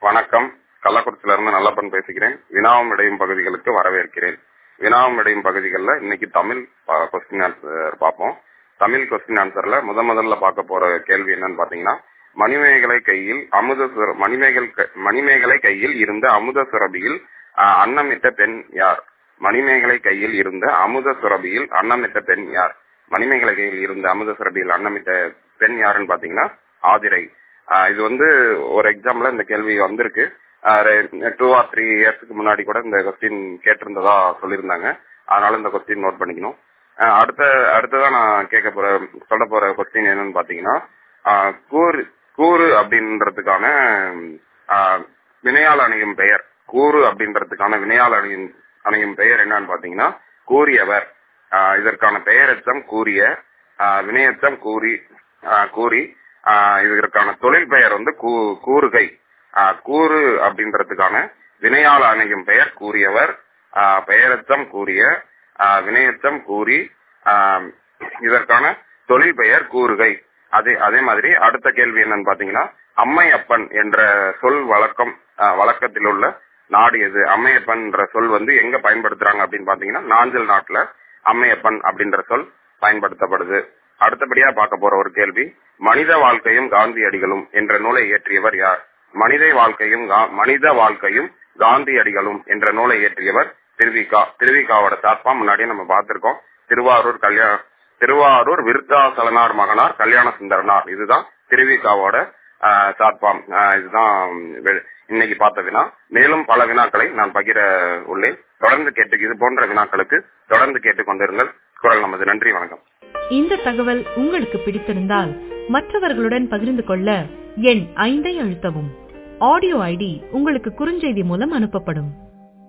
வணக்கம் கள்ளக்குறிச்சியில இருந்து நல்லப்பன் பேசுகிறேன் வினாவும் விடையும் பகுதிகளுக்கு வரவேற்கிறேன் வினாவும் விடையும் பகுதிகளில் இன்னைக்கு தமிழ் கொஸ்டின் ஆன்சர் பார்ப்போம் தமிழ் கொஸ்டின் ஆன்சர்ல முத முதல்ல பார்க்க போற கேள்வி என்னன்னு பாத்தீங்கன்னா மணிமேகலை கையில் அமுத சுர- மணிமேகல் க- மணிமேகலை கையில் இருந்த அமுத சுரபியில் ஆஹ், அன்னமிட்ட பெண் யார் மணிமேகலை கையில் இருந்த அமுத சுரபியில் அன்னமிட்ட பெண் யார் மணிமேகலை கையில் இருந்த அமுத சுரபியில் அன்னமிட்ட பெண் யாருன்னு பாத்தீங்கன்னா ஆதிரை ஆஹ், இது வந்து ஒரு எக்ஸாம்ல இந்த கேள்வி வந்திருக்கு டூ ஆர் த்ரீ இயர்ஸ்க்கு முன்னாடி கூட இந்த கொஸ்டின் கேட்டிருந்ததா சொல்லியிருந்தாங்க அதனால இந்த கொஸ்டின் நோட் பண்ணிக்கணும் ஆஹ், அடுத்த அடுத்ததா நான் கேட்க போற சொல்ல போற கொஸ்டின் என்னன்னு பாத்தீங்கன்னா ஆஹ், கூறு கூறு அப்படின்றதுக்கான ஆஹ், வினையால் அணியும் பெயர் கூறு அப்படின்றதுக்கான வினையால் அணியும் அணியும் பெயர் என்னன்னு பாத்தீங்கன்னா கூறியவர் ஆஹ், இதற்கான பெயரெச்சம் கூறிய ஆஹ், வினையெச்சம் கூறி ஆஹ், கூறி ஆஹ், இதற்கான தொழில் பெயர் வந்து கூ- கூறுகை ஆஹ், கூறு அப்படின்றதுக்கான வினையால் அணையும் பெயர் கூறியவர் ஆஹ், பெயரெச்சம் கூறிய ஆஹ், வினையெச்சம் கூறி ஆஹ், இதற்கான தொழில் பெயர் கூறுகை அதே அதே மாதிரி அடுத்த கேள்வி என்னன்னு பாத்தீங்கன்னா அம்மையப்பன் என்ற சொல் வழக்கம் ஆஹ், வழக்கத்தில் உள்ள நாடு எது அம்மையப்பன் என்ற சொல் வந்து எங்க பயன்படுத்துறாங்க அப்படின்னு பாத்தீங்கன்னா நாஞ்சல் நாட்டுல அம்மையப்பன் அப்படின்ற சொல் பயன்படுத்தப்படுது அடுத்தபடியா பார்க்க போற ஒரு கேள்வி மனித வாழ்க்கையும் காந்தியடிகளும் என்ற நூலை இயற்றியவர் யார் மனித வாழ்க்கையும் கா- மனித வாழ்க்கையும் காந்தியடிகளும் என்ற நூலை இயற்றியவர் திருவிகா திருவிகாவோட சார்பா முன்னாடியே நம்ம பார்த்திருக்கோம் திருவாரூர் கல்யாண திருவாரூர் விருத்தாசலனார் மகனார் கல்யாண சுந்தரனார் இதுதான் திருவிகாவோட ஆஹ், சார்பாம் ஆஹ், இதுதான் வெ- இன்னைக்கு பார்த்த வினா மேலும் பல வினாக்களை நான் பகிர உள்ளேன் தொடர்ந்து கேட்டு இது போன்ற வினாக்களுக்கு தொடர்ந்து கேட்டுக் கொண்டிருங்கள் குரல் நமது நன்றி வணக்கம் இந்த தகவல் உங்களுக்கு பிடித்திருந்தால் மற்றவர்களுடன் பகிர்ந்து கொள்ள எண் ஐந்தை அழுத்தவும் ஆடியோ ஐடி உங்களுக்கு குறுஞ்செய்தி மூலம் அனுப்பப்படும்